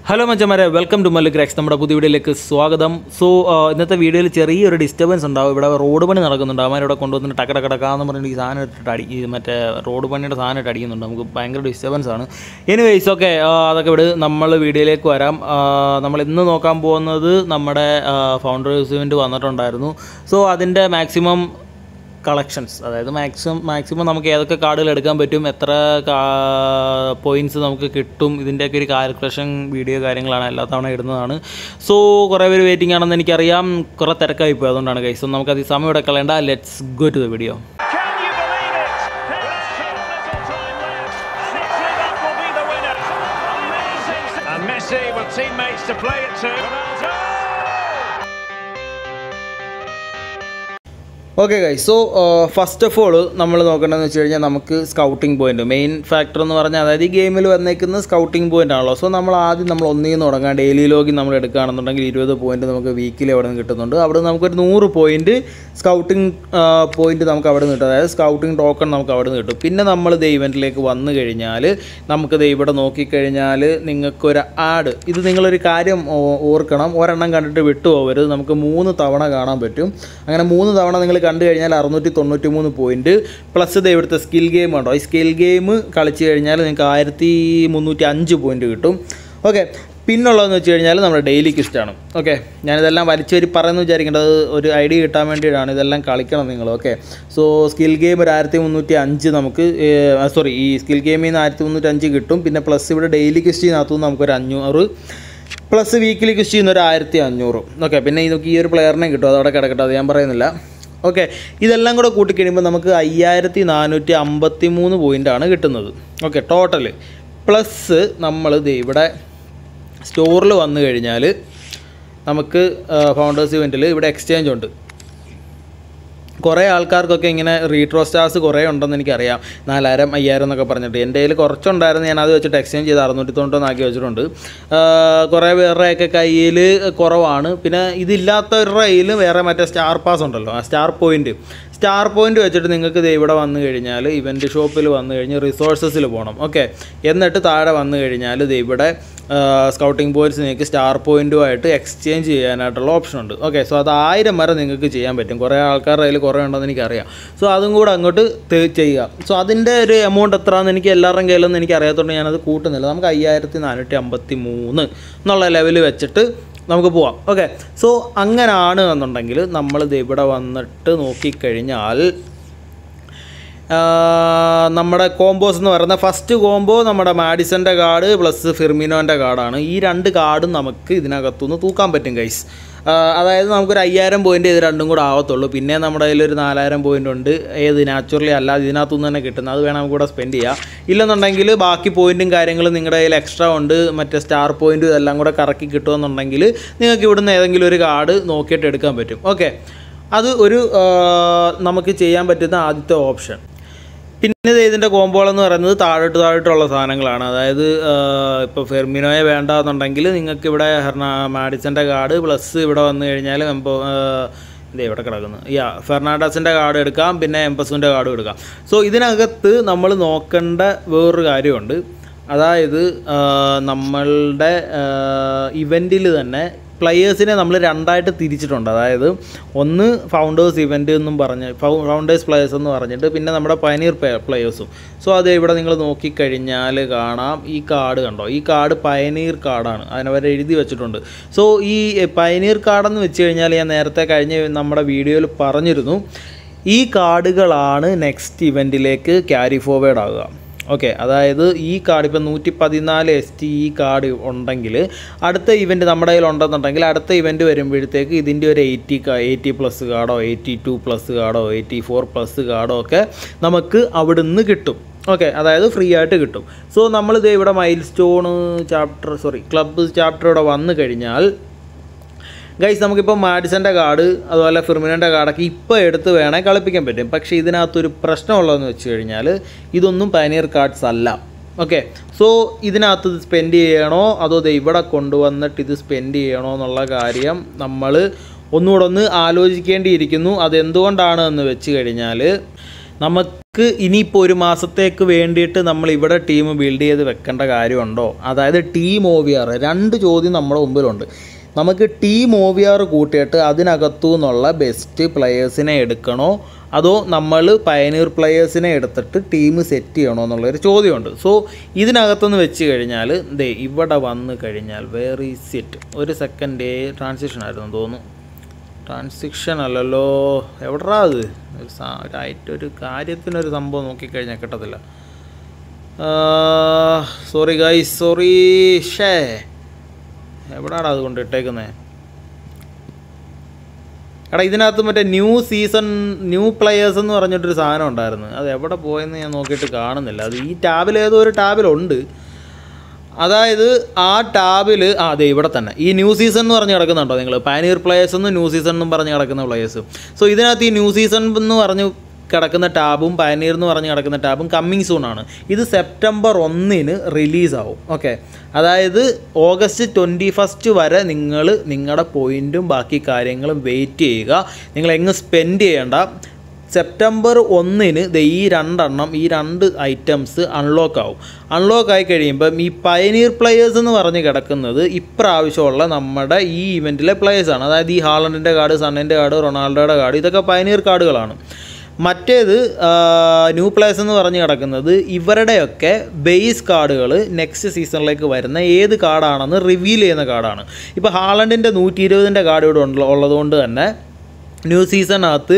Hello മച്ചന്മാരെ welcome to Mallu ഗ്രാക്സ് നമ്മുടെ പുതിയ വീഡിയോയിലേക്ക് സ്വാഗതം സോ ഇന്നത്തെ വീഡിയോയിൽ ചെറിയൊരു ഡിസ്റ്റർബൻസ് ഉണ്ടാവും ഇവിടെ റോഡ് പണി നടക്കുന്നുണ്ട് അവന്മാരിവിടെ കൊണ്ടുവന്നിട്ട് ടക്ക ടക്ക ടക്കാന്ന് പറഞ്ഞിട്ട് ഈ സാധനം ഇട്ടിട്ട് അടി ഈ മറ്റേ റോഡ് പണിയുടെ സാധനം ഇട്ട് അടിക്കുന്നുണ്ട് നമുക്ക് ഭയങ്കര ഡിസ്റ്റർബൻസ് ആണ് എനിവേയ്സ് ഓക്കെ അതൊക്കെ ഇവിടെ നമ്മൾ വീഡിയോയിലേക്ക് വരാം ആ, നമ്മൾ ഇന്ന് നോക്കാൻ പോകുന്നത് നമ്മുടെ ഫൗണ്ടേഴ്സ് ഇവൻറ്റ് വന്നിട്ടുണ്ടായിരുന്നു സോ അതിൻ്റെ മാക്സിമം കളക്ഷൻസ് അതായത് മാക്സിമം മാക്സിമം നമുക്ക് ഏതൊക്കെ കാർഡുകൾ എടുക്കാൻ പറ്റും എത്ര പോയിന്റ്സ് നമുക്ക് കിട്ടും ഇതിൻ്റെയൊക്കെ ഒരു കാൽക്കുലേഷൻ വീഡിയോ കാര്യങ്ങളാണ് എല്ലാ തവണ ഇടുന്നതാണ് സോ കുറേ പേര് വെയിറ്റിംഗ് ആണെന്ന് എനിക്കറിയാം കുറേ തിരക്കായി പോയി അതുകൊണ്ടാണ് കൈസ് സോ നമുക്ക് അത് ഈ സമയം ഇവിടെ കളയണ്ട let's go to the video Can you believe it? There's so little time left. Literally, that will be the winner. Amazing. And Messi with teammates to play it to. Ronaldo. Okay guy so first of all നമ്മൾ നോക്കേണ്ടതെന്ന് വെച്ച് കഴിഞ്ഞാൽ നമുക്ക് scouting point main factor എന്ന് പറഞ്ഞാൽ അതായത് ഈ ഗെയിമിൽ വന്നേക്കുന്ന സ്കൗട്ടിംഗ് പോയിന്റ് ആണല്ലോ സോ നമ്മൾ ആദ്യം നമ്മൾ ഒന്നിൽ നിന്ന് തുടങ്ങാം ഡെയിലി ലോഗിൻ നമ്മൾ എടുക്കുകയാണെന്നുണ്ടെങ്കിൽ ഇരുപത് പോയിന്റ് നമുക്ക് വീക്കിലി അവിടെ നിന്ന് കിട്ടുന്നുണ്ട് അവിടെ നിന്ന് നമുക്കൊരു നൂറ് പോയിന്റ് സ്കൗട്ടിംഗ് പോയിന്റ് നമുക്ക് അവിടെ നിന്ന് കിട്ടും അതായത് സ്കൗട്ടിംഗ് ടോക്കൺ നമുക്ക് അവിടെ നിന്ന് കിട്ടും പിന്നെ നമ്മൾ ദേ ഇവൻറ്റിലേക്ക് വന്നു കഴിഞ്ഞാൽ നമുക്ക് ദേ ഇവിടെ നോക്കിക്കഴിഞ്ഞാൽ നിങ്ങൾക്കൊരു ആഡ് ഇത് നിങ്ങളൊരു കാര്യം ഓ- ഓർക്കണം ഒരെണ്ണം കണ്ടിട്ട് വിട്ടുപോകരുത് നമുക്ക് മൂന്ന് തവണ കാണാൻ പറ്റും അങ്ങനെ മൂന്ന് തവണ നിങ്ങൾ കണ്ടു കഴിഞ്ഞാൽ അറുന്നൂറ്റി തൊണ്ണൂറ്റി മൂന്ന് പോയിൻറ്റ് പ്ലസ് ഇത് ഇവിടുത്തെ സ്കിൽ ഗെയിം ഉണ്ടോ ഈ സ്കിൽ ഗെയിം കളിച്ച് കഴിഞ്ഞാൽ നിങ്ങൾക്ക് ആയിരത്തി മുന്നൂറ്റി അഞ്ച് പോയിൻറ്റ് കിട്ടും ഓക്കെ പിന്നുള്ളതെന്ന് വെച്ച് കഴിഞ്ഞാൽ നമ്മുടെ ഡെയിലി ക്വിസ്റ്റാണ് ഓക്കെ ഞാനിതെല്ലാം വലിച്ചു വരി പറയുന്നു വിചാരിക്കേണ്ടത് ഒരു ഐഡിയ കിട്ടാൻ വേണ്ടിയിട്ടാണ് ഇതെല്ലാം കളിക്കണം നിങ്ങൾ ഓക്കെ സോ സ്കിൽ ഗെയിം ഒരു ആയിരത്തി മുന്നൂറ്റി അഞ്ച് നമുക്ക് സോറി ഈ സ്കിൽ ഗെയിമിൽ നിന്ന് ആയിരത്തി മുന്നൂറ്റി അഞ്ച് കിട്ടും പിന്നെ പ്ലസ് ഇവിടെ ഡെയിലി ക്വിസ്റ്റിനകത്തുനിന്ന് നമുക്കൊരു അഞ്ഞൂറ് പ്ലസ് വീക്കിലി ക്വിസ്റ്റ് ചെയ്യുന്ന ഒരു ആയിരത്തി അഞ്ഞൂറ് ഓക്കെ പിന്നെ ഇതൊക്കെ ഈ ഒരു പ്ലെയറിനെ കിട്ടും അതവിടെ കിടക്കട്ടെ അത് ഞാൻ പറയുന്നില്ല ഓക്കെ ഇതെല്ലാം കൂടെ കൂട്ടിക്കഴിയുമ്പോൾ നമുക്ക് അയ്യായിരത്തി നാനൂറ്റി അമ്പത്തി മൂന്ന് പോയിൻ്റാണ് കിട്ടുന്നത് ഓക്കെ ടോട്ടൽ പ്ലസ് നമ്മൾ ദേ ഇവിടെ സ്റ്റോറിൽ വന്നു കഴിഞ്ഞാൽ നമുക്ക് ഫൗണ്ടേഴ്സ് ഇവൻറ്റിൽ ഇവിടെ എക്സ്ചേഞ്ച് ഉണ്ട് കുറേ ആൾക്കാർക്കൊക്കെ ഇങ്ങനെ റീട്രോ സ്റ്റാർസ് കുറേ ഉണ്ടെന്ന് എനിക്കറിയാം നാലായിരം അയ്യായിരം എന്നൊക്കെ പറഞ്ഞിട്ട് എൻ്റെ കയ്യിൽ കുറച്ചുണ്ടായിരുന്നു ഞാൻ അത് വെച്ചിട്ട് എക്സ്ചേഞ്ച് ചെയ്ത് അറുന്നൂറ്റി തൊണ്ണൂറ്റൊന്നാക്കി വെച്ചിട്ടുണ്ട് ആ, കുറേ പേരുടെയൊക്കെ കയ്യിൽ കുറവാണ് പിന്നെ ഇതില്ലാത്തവരുടെ കയ്യിൽ വേറെ മറ്റേ സ്റ്റാർ പാസ് ഉണ്ടല്ലോ ആ സ്റ്റാർ പോയിൻറ്റ് സ്റ്റാർ പോയിന്റ് വെച്ചിട്ട് നിങ്ങൾക്ക് ദേ ഇവിടെ വന്നു കഴിഞ്ഞാൽ ഇവൻറ്റ് ഷോപ്പിൽ വന്നു കഴിഞ്ഞ് റിസോഴ്സസിൽ പോകണം ഓക്കെ എന്നിട്ട് താഴെ വന്നു കഴിഞ്ഞാൽ ദേ ഇവിടെ സ്കൗട്ടിംഗ് പോയിന്റ്സ് നിങ്ങൾക്ക് സ്റ്റാർ പോയിന്റുമായിട്ട് എക്സ്ചേഞ്ച് ചെയ്യാനായിട്ടുള്ള ഓപ്ഷൻ ഉണ്ട് ഓക്കെ സോ അത് ആയിരം വരെ നിങ്ങൾക്ക് ചെയ്യാൻ പറ്റും കുറേ ആൾക്കാരുടെ കയ്യിൽ കുറേ ഉണ്ടെന്ന് എനിക്കറിയാം സോ അതും കൂടെ അങ്ങോട്ട് തെ- ചെയ്യുക സോ അതിൻ്റെ ഒരു എമൗണ്ട് എത്രയാണെന്ന് എനിക്ക് എല്ലാവരുടെയും കയ്യിലൊന്നും എനിക്ക് അറിയാത്തതുകൊണ്ട് ഞാനത് കൂട്ടുന്നില്ല നമുക്ക് അയ്യായിരത്തി നാനൂറ്റി അമ്പത്തി മൂന്ന് എന്നുള്ള ലെവൽ വെച്ചിട്ട് നമുക്ക് പോവാം ഓക്കെ സോ അങ്ങനെയാണ് എന്നുണ്ടെങ്കിൽ നമ്മൾ ഇത് ഇവിടെ വന്നിട്ട് നോക്കിക്കഴിഞ്ഞാൽ ആ, നമ്മുടെ കോമ്പോസ് എന്ന് പറയുന്ന ഫസ്റ്റ് കോംബോ നമ്മുടെ മാഡിസൻ്റെ കാർഡ് പ്ലസ് ഫിർമിനോൻ്റെ കാർഡാണ് ഈ രണ്ട് കാർഡും നമുക്ക് ഇതിനകത്തുനിന്ന് തൂക്കാൻ പറ്റും ഗൈസ് അതായത് നമുക്കൊരു അയ്യായിരം പോയിൻ്റ് ഇത് രണ്ടും കൂടെ ആവത്തുള്ളൂ പിന്നെ നമ്മുടെ കയ്യിലൊരു നാലായിരം പോയിൻ്റ് ഉണ്ട് ഏത് നാച്ചുറലി അല്ലാതെ ഇതിനകത്തുനിന്ന് തന്നെ കിട്ടുന്നത് അത് വേണം നമുക്ക് കൂടെ സ്പെൻഡ് ചെയ്യാം ഇല്ലെന്നുണ്ടെങ്കിൽ ബാക്കി പോയിൻറ്റും കാര്യങ്ങളും നിങ്ങളുടെ കയ്യിൽ എക്സ്ട്രാ ഉണ്ട് മറ്റേ സ്റ്റാർ പോയിൻറ്റും ഇതെല്ലാം കൂടെ കറക്കി കിട്ടുമെന്നുണ്ടെങ്കിൽ നിങ്ങൾക്ക് ഇവിടുന്ന് ഏതെങ്കിലും ഒരു കാർഡ് നോക്കിയിട്ട് എടുക്കാൻ പറ്റും ഓക്കെ അത് ഒരു ആ, നമുക്ക് ചെയ്യാൻ പറ്റുന്ന ആദ്യത്തെ ഓപ്ഷൻ പിന്നെ ദേ ഇതിൻ്റെ കോമ്പോൾ എന്ന് പറയുന്നത് താഴോട്ട് താഴോട്ടുള്ള സാധനങ്ങളാണ് അതായത് ഇപ്പോൾ ഫെർമിനോയെ വേണ്ട എന്നുണ്ടെങ്കിൽ നിങ്ങൾക്ക് ഇവിടെ ഹെർണ മാഡിസൻ്റെ കാർഡ് പ്ലസ് ഇവിടെ വന്നു കഴിഞ്ഞാൽ എംപോ ഇത് ഇവിടെ കിടക്കുന്നു യാ ഫെർണാണ്ടസിൻ്റെ കാർഡ് എടുക്കാം പിന്നെ എംപസുവിൻ്റെ കാർഡും എടുക്കാം സോ ഇതിനകത്ത് നമ്മൾ നോക്കേണ്ട വേറൊരു കാര്യമുണ്ട് അതായത് ആ, നമ്മളുടെ ഇവൻറ്റിൽ തന്നെ പ്ലെയേഴ്സിനെ നമ്മൾ രണ്ടായിട്ട് തിരിച്ചിട്ടുണ്ട് അതായത് ഒന്ന് ഫൗണ്ടേഴ്സ് ഇവൻ്റ് എന്നും പറഞ്ഞ് ഫൗണ്ടേഴ്സ് പ്ലെയേഴ്സ് എന്ന് പറഞ്ഞിട്ട് പിന്നെ നമ്മുടെ പയനീർ പ്ലെയേഴ്സും സോ അത് ഇവിടെ നിങ്ങൾ നോക്കിക്കഴിഞ്ഞാൽ കാണാം ഈ കാർഡ് കണ്ടോ ഈ കാർഡ് പയനീർ കാർഡാണ് അതിനവരെ എഴുതി വെച്ചിട്ടുണ്ട് സോ ഈ പയനീർ കാർഡെന്ന് വെച്ച് കഴിഞ്ഞാൽ ഞാൻ നേരത്തെ കഴിഞ്ഞ നമ്മുടെ വീഡിയോയിൽ പറഞ്ഞിരുന്നു ഈ കാർഡുകളാണ് നെക്സ്റ്റ് ഇവൻറ്റിലേക്ക് ക്യാരി ഫോർവേഡ് ആകുക ഓക്കെ അതായത് ഈ കാർഡ് ഇപ്പം നൂറ്റി പതിനാല് എസ് ടി ഈ കാർഡ് ഉണ്ടെങ്കിൽ അടുത്ത ഇവൻറ്റ് നമ്മുടെ കയ്യിൽ ഉണ്ടെന്നുണ്ടെങ്കിൽ അടുത്ത ഇവൻറ്റ് വരുമ്പോഴത്തേക്ക് ഇതിൻ്റെ ഒരു എയ്റ്റി എയ്റ്റി പ്ലസ് കാർഡോ എയ്റ്റി ടു പ്ലസ് കാർഡോ എയ്റ്റി ഫോർ പ്ലസ് കാർഡോ ഒക്കെ നമുക്ക് അവിടുന്ന് കിട്ടും ഓക്കെ അതായത് ഫ്രീ ആയിട്ട് കിട്ടും സോ നമ്മളിത് ഇവിടെ milestone chapter sorry club chapter ഇവിടെ വന്നു കഴിഞ്ഞാൽ ഗൈസ് നമുക്കിപ്പോൾ മാഡിസൻ്റെ കാർഡ് അതുപോലെ ഫിർമിനൻ്റെ കാർഡൊക്കെ ഇപ്പോൾ എടുത്ത് വേണേൽ കളിപ്പിക്കാൻ പറ്റും പക്ഷേ ഇതിനകത്തൊരു പ്രശ്നമുള്ളതെന്ന് വെച്ച് കഴിഞ്ഞാൽ ഇതൊന്നും പയനീർ കാർഡ്സ് അല്ല ഓക്കെ സോ ഇതിനകത്ത് ഇത് സ്പെൻഡ് ചെയ്യണോ അതോ ദേ ഇവിടെ കൊണ്ടുവന്നിട്ട് ഇത് സ്പെൻഡ് ചെയ്യണോ എന്നുള്ള കാര്യം നമ്മൾ ഒന്നുകൂടെ ഒന്ന് ആലോചിക്കേണ്ടിയിരിക്കുന്നു അതെന്തുകൊണ്ടാണ് എന്ന് വെച്ച് കഴിഞ്ഞാൽ നമുക്ക് ഇനിയിപ്പോൾ ഒരു മാസത്തേക്ക് വേണ്ടിയിട്ട് നമ്മൾ ഇവിടെ ടീം ബിൽഡ് ചെയ്ത് വെക്കേണ്ട കാര്യമുണ്ടോ അതായത് ടീം ഒ വി ആർ രണ്ട് ചോദ്യം നമ്മുടെ മുമ്പിലുണ്ട് നമുക്ക് ടീം ഒ വി ആർ കൂട്ടിയിട്ട് അതിനകത്തു നിന്നുള്ള ബെസ്റ്റ് പ്ലെയേഴ്സിനെ എടുക്കണോ അതോ നമ്മൾ പയനീർ പ്ലെയേഴ്സിനെ എടുത്തിട്ട് ടീം സെറ്റ് ചെയ്യണോ എന്നുള്ളൊരു ചോദ്യമുണ്ട് സോ ഇതിനകത്തുനിന്ന് വെച്ച് കഴിഞ്ഞാൽ ദേ ഇവിടെ വന്ന് കഴിഞ്ഞാൽ വേറെ ഈ സെറ്റ് ഒരു സെക്കൻഡ് ട്രാൻസിഷൻ ആയിരുന്നു തോന്നുന്നു ട്രാൻസിക്ഷൻ അല്ലല്ലോ എവിടാ അത് ഒരു സാ- ഒരായിട്ട് ഒരു കാര്യത്തിനൊരു സംഭവം നോക്കിക്കഴിഞ്ഞാൽ കിട്ടത്തില്ല സോറി ഗൈസ് സോറി ഷേ എവിടാടാ അത് കൊണ്ട് ഇട്ടേക്കുന്നത് എടാ ഇതിനകത്ത് മറ്റേ ന്യൂ സീസൺ ന്യൂ പ്ലെയേഴ്സ് എന്ന് പറഞ്ഞിട്ടൊരു സാധനം ഉണ്ടായിരുന്നു അത് എവിടെ പോയെന്ന് ഞാൻ നോക്കിയിട്ട് കാണുന്നില്ല അത് ഈ ടാബിൽ ഏതോ ഒരു ടാബിലുണ്ട് അതായത് ആ ടാബിൽ ആ അതെ ഇവിടെ തന്നെ ഈ ന്യൂ സീസൺ എന്ന് പറഞ്ഞ് കിടക്കുന്നുണ്ടോ നിങ്ങൾ പാനീർ പ്ലേയേഴ്സ് എന്ന് ന്യൂ സീസൺ എന്നും പറഞ്ഞ് കിടക്കുന്ന പ്ലേയേഴ്സ് സോ ഇതിനകത്ത് ഈ ന്യൂ സീസൺ എന്ന് പറഞ്ഞ് കിടക്കുന്ന ടാബും പയനീർ എന്ന് പറഞ്ഞ് കിടക്കുന്ന ടാബും കമ്മിങ് സൂൺ ആണ് ഇത് സെപ്റ്റംബർ ഒന്നിന് റിലീസാവും ഓക്കെ അതായത് ഓഗസ്റ്റ് ട്വൻറ്റി ഫസ്റ്റ് വരെ നിങ്ങൾ നിങ്ങളുടെ പോയിൻറ്റും ബാക്കി കാര്യങ്ങളും വെയിറ്റ് ചെയ്യുക നിങ്ങൾ എങ്ങ് സ്പെൻഡ് ചെയ്യേണ്ട സെപ്റ്റംബർ ഒന്നിന് ദേ ഈ രണ്ടെണ്ണം ഈ രണ്ട് ഐറ്റംസ് അൺലോക്ക് ആവും അൺലോക്ക് ആയി കഴിയുമ്പം ഈ പയനീർ പ്ലെയേഴ്സ് എന്ന് പറഞ്ഞ് കിടക്കുന്നത് ഇപ്രാവശ്യമുള്ള നമ്മുടെ ഈ ഇവൻറ്റിലെ പ്ലെയേഴ്സാണ് അതായത് ഈ ഹാളണ്ടിൻ്റെ കാർഡ് സണ്ണിൻ്റെ കാർഡ് റൊണാൾഡോയുടെ കാർഡ് ഇതൊക്കെ പയനീർ കാർഡുകളാണ് മറ്റേത് ആ, ന്യൂ പ്ലേയേഴ്സ് എന്ന് പറഞ്ഞ് കിടക്കുന്നത് ഇവരുടെയൊക്കെ ബേസ് കാർഡുകൾ നെക്സ്റ്റ് സീസണിലേക്ക് വരുന്ന ഏത് കാർഡാണെന്ന് റിവീൽ ചെയ്യുന്ന കാർഡാണ് ഇപ്പോൾ ഹാളണ്ടിൻ്റെ നൂറ്റി ഇരുപതിൻ്റെ കാർഡ് ഇവിടെ ഉള്ള- ഉള്ളതുകൊണ്ട് തന്നെ ന്യൂ സീസണിനകത്ത്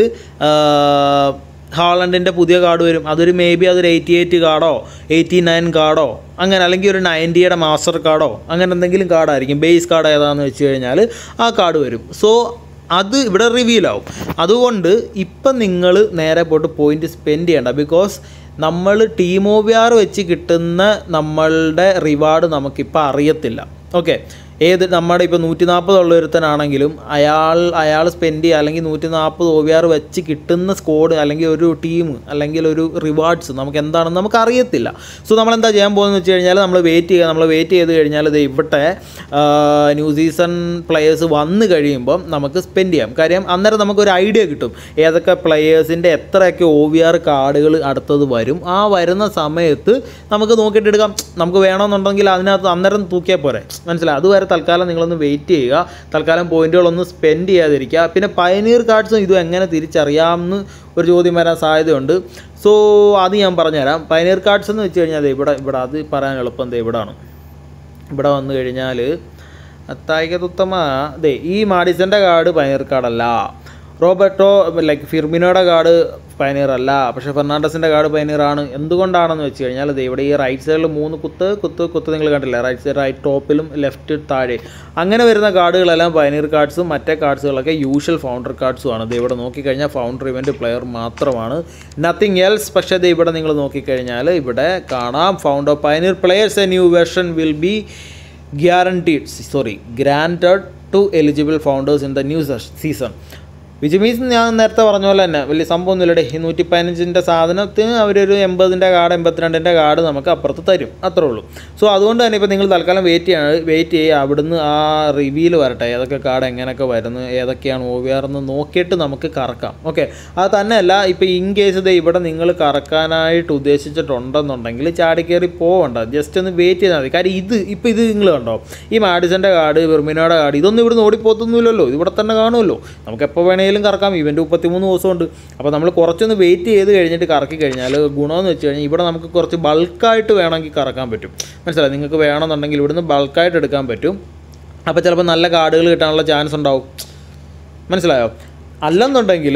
ഹാളണ്ടിൻ്റെ പുതിയ കാർഡ് വരും അതൊരു മേ ബി അതൊരു എയ്റ്റി എയ്റ്റ് കാർഡോ എയ്റ്റി നയൻ കാർഡോ അങ്ങനെ അല്ലെങ്കിൽ ഒരു നയൻറ്റിയുടെ മാസ്റ്റർ കാർഡോ അങ്ങനെ എന്തെങ്കിലും കാർഡായിരിക്കും ബേസ് കാർഡ് ഏതാണെന്ന് വെച്ച് കഴിഞ്ഞാൽ ആ കാർഡ് വരും സോ അത് ഇവിടെ റിവീൽ ആവും അതുകൊണ്ട് ഇപ്പം നിങ്ങൾ നേരെ പോയിട്ട് പോയിന്റ് സ്പെൻഡ് ചെയ്യണ്ട ബിക്കോസ് നമ്മൾ ടീം ഒ വി ആർ വെച്ച് കിട്ടുന്ന നമ്മളുടെ റിവാർഡ് നമുക്കിപ്പോൾ അറിയത്തില്ല ഓക്കെ ഏത് നമ്മുടെ ഇപ്പോൾ നൂറ്റി നാൽപ്പത് ഉള്ള ഒരുത്തനാണെങ്കിലും അയാൾ അയാൾ സ്പെൻഡ് ചെയ്യുക അല്ലെങ്കിൽ നൂറ്റി നാൽപ്പത് ഒ വി ആർ വെച്ച് കിട്ടുന്ന സ്കോഡ് അല്ലെങ്കിൽ ഒരു ടീം അല്ലെങ്കിൽ ഒരു റിവാർഡ്സ് നമുക്ക് എന്താണെന്ന് നമുക്ക് അറിയത്തില്ല സോ നമ്മൾ എന്താ ചെയ്യാൻ പോകുന്നത് വെച്ച് കഴിഞ്ഞാൽ നമ്മൾ വെയിറ്റ് ചെയ്യുക നമ്മൾ വെയിറ്റ് ചെയ്ത് കഴിഞ്ഞാൽ ഇത് ഇവിടെ ആ, ന്യൂ സീസൺ പ്ലെയേഴ്സ് വന്നു കഴിയുമ്പം നമുക്ക് സ്പെൻഡ് ചെയ്യാം കാര്യം അന്നേരം നമുക്കൊരു ഐഡിയ കിട്ടും ഏതൊക്കെ പ്ലെയേഴ്സിൻ്റെ എത്രയൊക്കെ ഒ വി ആർ കാർഡുകൾ അടുത്തത് വരും ആ വരുന്ന സമയത്ത് നമുക്ക് നോക്കിയിട്ട് എടുക്കാം നമുക്ക് വേണമെന്നുണ്ടെങ്കിൽ അതിനകത്ത് അന്നേരം തൂക്കിയാൽ പോരെ മനസ്സിലായി അതുവരെ തൽക്കാലം നിങ്ങളൊന്ന് വെയിറ്റ് ചെയ്യുക തൽക്കാലം പോയിന്റുകളൊന്നും സ്പെൻഡ് ചെയ്യാതിരിക്കുക പിന്നെ പയനീർ കാർഡ്സും ഇതും എങ്ങനെ തിരിച്ചറിയാമെന്ന് ഒരു ചോദ്യം വരാൻ സാധ്യതയുണ്ട് സോ അത് ഞാൻ പറഞ്ഞുതരാം പയനീർ കാർഡ്സ് എന്ന് വെച്ച് കഴിഞ്ഞാൽ ദേ ഇവിടെ ഇവിടെ അത് പറയാൻ എളുപ്പം ദേ ഇവിടാണ് ഇവിടെ വന്നു കഴിഞ്ഞാൽ അത്തായികത്തുത്തമ ദേ ഈ മാഡിസൻ്റെ കാർഡ് പയനീർ കാർഡല്ല റോബർട്ടോ ലൈക്ക് ഫിർമിനോയുടെ കാർഡ് പയനീർ അല്ല പക്ഷേ ഫെർണാണ്ടസിൻ്റെ കാർഡ് പയനീർ ആണ് എന്തുകൊണ്ടാണെന്ന് വെച്ച് കഴിഞ്ഞാൽ ദേ ഇവിടെ ഈ റൈറ്റ് സൈഡിൽ മൂന്ന് കുത്ത് കുത്ത് കുത്ത് നിങ്ങൾ കണ്ടില്ലേ റൈറ്റ് സൈഡ് റൈറ്റ് ടോപ്പിലും ലെഫ്റ്റ് താഴെ അങ്ങനെ വരുന്ന കാർഡുകളെല്ലാം പയനീർ കാർഡ്സും മറ്റേ കാർഡ്സുകളൊക്കെ യൂഷ്വൽ ഫൗണ്ടർ കാർഡ്സും ആണ് ദേ ഇവിടെ നോക്കിക്കഴിഞ്ഞാൽ ഫൗണ്ടർ ഇവൻ്റ് പ്ലെയർ മാത്രമാണ് നത്തിങ് എൽസ് പക്ഷേ ദേ ഇവിടെ നിങ്ങൾ നോക്കിക്കഴിഞ്ഞാൽ ഇവിടെ കാണാം founder pioneer players a new version will be guaranteed sorry granted to eligible founders in the new season which means ഞാൻ നേരത്തെ പറഞ്ഞ പോലെ തന്നെ വലിയ സംഭവമൊന്നുമില്ലടേ ഈ നൂറ്റി പതിനഞ്ചിൻ്റെ സാധനത്തിന് അവരൊരു എൺപതിൻ്റെ കാർഡ് എൺപത്തിരണ്ടിൻ്റെ കാർഡ് നമുക്ക് അപ്പുറത്ത് തരും അത്രേ ഉള്ളൂ സോ അതുകൊണ്ട് തന്നെ ഇപ്പോൾ നിങ്ങൾ തൽക്കാലം വെയിറ്റ് ചെയ്യാണ് വെയിറ്റ് ചെയ്യുക അവിടുന്ന് ആ റിവ്യൂല് വരട്ടെ ഏതൊക്കെ കാർഡ് എങ്ങനെയൊക്കെ വരുന്നു ഏതൊക്കെയാണ് ഒ വി ആർ എന്ന് നോക്കിയിട്ട് നമുക്ക് കറക്കാം ഓക്കെ അത് തന്നെയല്ല ഇപ്പോൾ ഇൻ കേസ് ഇത് ഇവിടെ നിങ്ങൾ കറക്കാനായിട്ട് ഉദ്ദേശിച്ചിട്ടുണ്ടെന്നുണ്ടെങ്കിൽ ചാടിക്കയറി പോവണ്ട ജസ്റ്റ് ഒന്ന് വെയിറ്റ് ചെയ്താൽ മതി കാര്യം ഇത് ഇപ്പോൾ ഇത് നിങ്ങൾ കണ്ടോ ഈ മാഡിസൻ്റെ കാർഡ് ബെർമിനോയുടെ കാർഡ് ഇതൊന്നും ഇവിടുന്ന് ഓടിപ്പോത്തൊന്നുമില്ലല്ലോ ഇത് ഇവിടെ തന്നെ കാണുമല്ലോ നമുക്ക് എപ്പോൾ വേണേലും കറക്കാം ഇവൻ്റ് മുപ്പത്തിമൂന്ന് ദിവസമുണ്ട് അപ്പോൾ നമ്മൾ കുറച്ചൊന്ന് വെയിറ്റ് ചെയ്ത് കഴിഞ്ഞിട്ട് കറക്കി കഴിഞ്ഞാൽ ഗുണമെന്ന് വെച്ച് കഴിഞ്ഞാൽ ഇവിടെ നമുക്ക് കുറച്ച് ബൾക്കായിട്ട് വേണമെങ്കിൽ കറക്കാൻ പറ്റും മനസ്സിലായി നിങ്ങൾക്ക് വേണമെന്നുണ്ടെങ്കിൽ ഇവിടുന്ന് ബൾക്കായിട്ട് എടുക്കാൻ പറ്റും അപ്പോൾ ചിലപ്പോൾ നല്ല കാർഡുകൾ കിട്ടാനുള്ള ചാൻസ് ഉണ്ടാവും മനസ്സിലായോ അല്ലെന്നുണ്ടെങ്കിൽ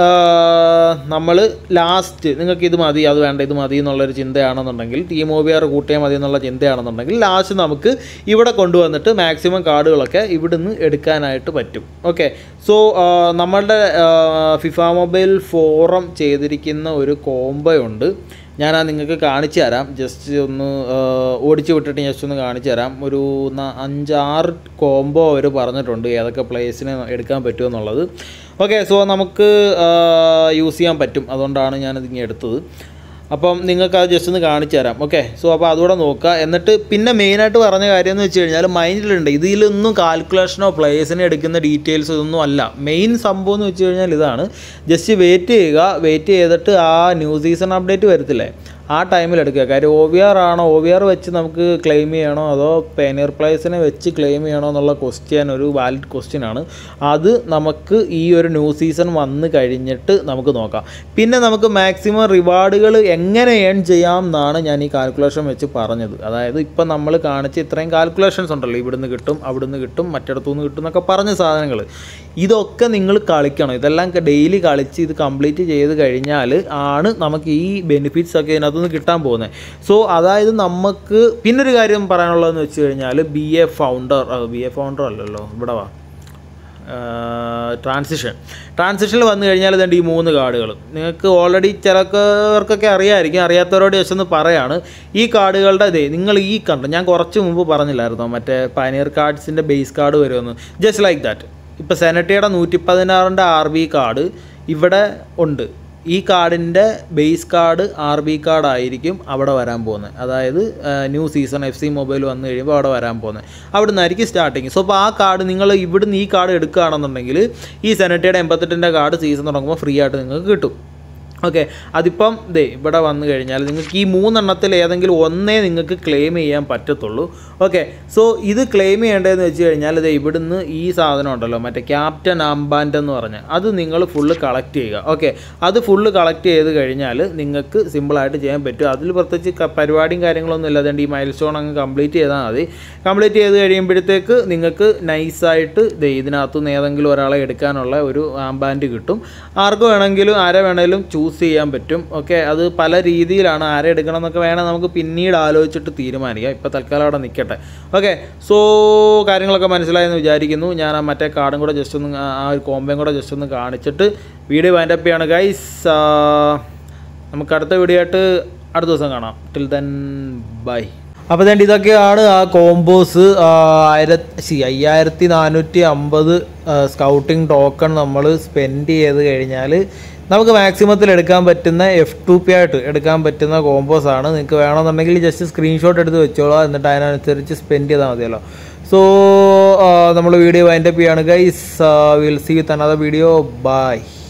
നമ്മൾ ലാസ്റ്റ് നിങ്ങൾക്ക് ഇത് മതി അത് വേണ്ട ഇത് മതി എന്നുള്ളൊരു ചിന്തയാണെന്നുണ്ടെങ്കിൽ ടീം ഒ ബി ആർ കൂട്ടിയാൽ മതി എന്നുള്ള ചിന്തയാണെന്നുണ്ടെങ്കിൽ ലാസ്റ്റ് നമുക്ക് ഇവിടെ കൊണ്ടുവന്നിട്ട് മാക്സിമം കാർഡുകളൊക്കെ ഇവിടുന്ന് എടുക്കാനായിട്ട് പറ്റും ഓക്കെ സോ നമ്മളുടെ ഫിഫ മൊബൈൽ ഫോറം ചെയ്തിരിക്കുന്ന ഒരു കോംബോ ഉണ്ട് ഞാൻ ആ നിങ്ങൾക്ക് കാണിച്ചു തരാം ജസ്റ്റ് ഒന്ന് ആ, ഓടിച്ച് വിട്ടിട്ട് ജസ്റ്റ് ഒന്ന് കാണിച്ചു തരാം ഒരു ന- അഞ്ചാറ് കോംബോ അവർ പറഞ്ഞിട്ടുണ്ട് ഏതൊക്കെ പ്ലേസിന് എടുക്കാൻ പറ്റുമെന്നുള്ളത് ഓക്കെ സോ നമുക്ക് യൂസ് ചെയ്യാൻ പറ്റും അതുകൊണ്ടാണ് ഞാനിത് ഇങ്ങനെ എടുത്തത് അപ്പം നിങ്ങൾക്ക് അത് ജസ്റ്റ് ഒന്ന് കാണിച്ചു തരാം ഓക്കെ സോ അപ്പോൾ അതുകൂടെ നോക്കുക എന്നിട്ട് പിന്നെ മെയിനായിട്ട് പറഞ്ഞ കാര്യം എന്ന് വെച്ച് കഴിഞ്ഞാൽ മൈൻഡിലുണ്ട് ഇതിലൊന്നും കാൽക്കുലേഷനോ പ്ലേയേഴ്സിനെ എടുക്കുന്ന ഡീറ്റെയിൽസ് ഇതൊന്നും അല്ല മെയിൻ സംഭവം എന്ന് വെച്ച് കഴിഞ്ഞാൽ ഇതാണ് ജസ്റ്റ് വെയിറ്റ് ചെയ്യുക വെയിറ്റ് ചെയ്തിട്ട് ആ ന്യൂ സീസൺ അപ്ഡേറ്റ് വരത്തില്ലേ ആ ടൈമിൽ എടുക്കുക കാര്യം ഒ വി ആർ ആണോ ഒ വി ആർ വെച്ച് നമുക്ക് ക്ലെയിം ചെയ്യണോ അതോ പേനിയർ പ്ലേസിനെ വെച്ച് ക്ലെയിം ചെയ്യണോ എന്നുള്ള ക്വസ്റ്റ്യൻ ഒരു വാലിഡ് ക്വസ്റ്റ്യൻ ആണ് അത് നമുക്ക് ഈ ഒരു ന്യൂ സീസൺ വന്ന് കഴിഞ്ഞിട്ട് നമുക്ക് നോക്കാം പിന്നെ നമുക്ക് മാക്സിമം റിവാർഡുകൾ എങ്ങനെ ഏൺ ചെയ്യാം എന്നാണ് ഞാൻ ഈ കാൽക്കുലേഷൻ വെച്ച് പറഞ്ഞത് അതായത് ഇപ്പം നമ്മൾ കാണിച്ച ഇത്രയും കാൽക്കുലേഷൻസ് ഉണ്ടല്ലോ ഇവിടുന്ന് കിട്ടും അവിടുന്ന് കിട്ടും മറ്റിടത്തുനിന്ന് കിട്ടും എന്നൊക്കെ പറഞ്ഞ സാധനങ്ങൾ ഇതൊക്കെ നിങ്ങൾ കളിക്കണം ഇതെല്ലാം ഡെയിലി കളിച്ച് ഇത് കംപ്ലീറ്റ് ചെയ്ത് കഴിഞ്ഞാൽ ആണ് നമുക്ക് ഈ ബെനിഫിറ്റ്സ് ഒക്കെ ഇതിനകത്തുനിന്ന് കിട്ടാൻ പോകുന്നത് സോ അതായത് നമുക്ക് പിന്നൊരു കാര്യം പറയാനുള്ളതെന്ന് വെച്ച് കഴിഞ്ഞാൽ be a founder be a founder അല്ലല്ലോ ഇവിടെ വാ ട്രാൻസിഷൻ ട്രാൻസിഷനിൽ വന്നു കഴിഞ്ഞാൽ ഇതുണ്ട് ഈ മൂന്ന് കാർഡുകൾ നിങ്ങൾക്ക് ഓൾറെഡി ചിലവർക്കൊക്കെ അറിയാമായിരിക്കും അറിയാത്തവരോട് ജസ്റ്റ് ഒന്ന് പറയാണ് ഈ കാർഡുകളുടെ ഇതേ നിങ്ങൾ ഈ കണ്ട ഞാൻ കുറച്ച് മുമ്പ് പറഞ്ഞില്ലായിരുന്നോ മറ്റേ പനീർ കാർഡ്സിൻ്റെ ബേസ് കാർഡ് വരുമെന്ന് ജസ്റ്റ് ലൈക്ക് ദാറ്റ് ഇപ്പോൾ സെനറ്റയുടെ നൂറ്റി പതിനാറിൻ്റെ ആർ ബി കാർഡ് ഇവിടെ ഉണ്ട് ഈ കാർഡിൻ്റെ base card R B card ആയിരിക്കും അവിടെ വരാൻ പോകുന്നത് അതായത് new season F C mobile വന്നു കഴിയുമ്പോൾ അവിടെ വരാൻ പോകുന്നത് അവിടെ നിന്നായിരിക്കും സ്റ്റാർട്ടിങ് സോ അപ്പോൾ ആ കാർഡ് നിങ്ങൾ ഇവിടുന്ന് ഈ കാർഡ് എടുക്കുകയാണെന്നുണ്ടെങ്കിൽ ഈ സെനറ്റയുടെ എൺപത്തെട്ടിൻ്റെ കാർഡ് സീസൺ തുടങ്ങുമ്പോൾ ഫ്രീ ആയിട്ട് നിങ്ങൾക്ക് കിട്ടും ഓക്കെ അതിപ്പം ദേ ഇവിടെ വന്നു കഴിഞ്ഞാൽ നിങ്ങൾക്ക് ഈ മൂന്നെണ്ണത്തിൽ ഏതെങ്കിലും ഒന്നേ നിങ്ങൾക്ക് ക്ലെയിം ചെയ്യാൻ പറ്റത്തുള്ളൂ ഓക്കെ സോ ഇത് ക്ലെയിം ചെയ്യേണ്ടതെന്ന് വെച്ച് കഴിഞ്ഞാൽ ഇത് ഇവിടുന്ന് ഈ സാധനം ഉണ്ടല്ലോ മറ്റേ ക്യാപ്റ്റൻ ആംബാൻഡ് എന്ന് പറഞ്ഞ് അത് നിങ്ങൾ ഫുള്ള് കളക്ട് ചെയ്യുക ഓക്കെ അത് ഫുള്ള് കളക്ട് ചെയ്ത് കഴിഞ്ഞാൽ നിങ്ങൾക്ക് സിമ്പിളായിട്ട് ചെയ്യാൻ പറ്റും അതിൽ പ്രത്യേകിച്ച് ക- പരിപാടിയും കാര്യങ്ങളൊന്നും ഇല്ല അതുകൊണ്ട് ഈ മൈൽ സ്റ്റോൺ അങ്ങ് കംപ്ലീറ്റ് ചെയ്താൽ മതി കംപ്ലീറ്റ് ചെയ്ത് കഴിയുമ്പോഴത്തേക്ക് നിങ്ങൾക്ക് നൈസായിട്ട് ദേ ഇതിനകത്തുനിന്ന് ഏതെങ്കിലും ഒരാളെ എടുക്കാനുള്ള ഒരു ആംബാൻഡ് കിട്ടും ആർക്ക് വേണമെങ്കിലും ആരെ വേണമെങ്കിലും ചൂസ് ചെയ്യാൻ പറ്റും ഓക്കെ അത് പല രീതിയിലാണ് ആരെ എടുക്കണം എന്നൊക്കെ വേണേൽ നമുക്ക് പിന്നീട് ആലോചിച്ചിട്ട് തീരുമാനിക്കാം ഇപ്പോൾ തൽക്കാലം അവിടെ നിൽക്കട്ടെ ഓക്കെ സോ കാര്യങ്ങളൊക്കെ മനസ്സിലായെന്ന് വിചാരിക്കുന്നു ഞാൻ ആ മറ്റേ കാർഡും കൂടെ ജസ്റ്റ് ഒന്ന് ആ ആ ഒരു കോമ്പയും കൂടെ ജസ്റ്റ് ഒന്ന് കാണിച്ചിട്ട് വീഡിയോ വൈൻഡപ്പ് ചെയ്യാണ് ഗൈസ് നമുക്ക് അടുത്ത വീഡിയോ ആയിട്ട് അടുത്ത ദിവസം കാണാം ടിൽ ദെൻ ബൈ അപ്പോൾ then ഇതൊക്കെയാണ് ആ കോമ്പോസ് ആയിരത്തി അയ്യായിരത്തി നാനൂറ്റി അമ്പത് സ്കൗട്ടിംഗ് ടോക്കൺ നമ്മൾ സ്പെൻഡ് ചെയ്ത് കഴിഞ്ഞാൽ നമുക്ക് മാക്സിമത്തിൽ എടുക്കാൻ പറ്റുന്ന എഫ് ടു പി ആയിട്ട് എടുക്കാൻ പറ്റുന്ന കോമ്പോസ് ആണ് നിങ്ങൾക്ക് വേണമെന്നുണ്ടെങ്കിൽ ജസ്റ്റ് സ്ക്രീൻഷോട്ട് എടുത്ത് വെച്ചോളാം എന്നിട്ട് അതിനനുസരിച്ച് സ്പെൻഡ് ചെയ്താൽ മതിയല്ലോ സോ നമ്മൾ വീഡിയോ വൈൻഡപ്പ് ചെയ്യാണ് guys will see with another video by